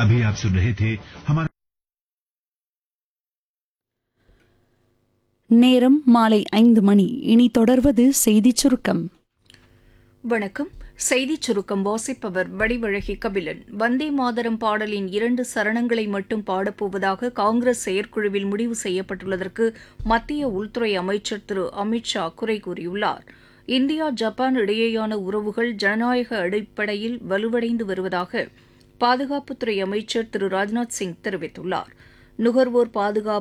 अभी आप सुन रहे थे हमारा நேரம் மாலை ஐந்து மணி இனி தொடர்வது செய்திச் சுருக்கம் வணக்கம் செய்திச் சுருக்கம் வாசிப்பவர் வடிவழகி கபிலன் வந்தே மாதரம் பாடலின் இரண்டு சரணங்களை மட்டும் பாடப்போவதாக காங்கிரஸ் செயற்குழுவில் முடிவு செய்யப்பட்டுள்ளதற்கு மத்திய உள்துறை அமைச்சர் திரு அமித் ஷா குறை கூறியுள்ளார் இந்தியா ஜப்பான் இடையேயான உறவுகள் ஜனநாயக அடிப்படையில் வலுவடைந்து வருவதாக பாதுகாப்புத்துறை அமைச்சர் திரு ராஜ்நாத் சிங் தெரிவித்துள்ளார் நுகர்வோர் பாதுகாப்பு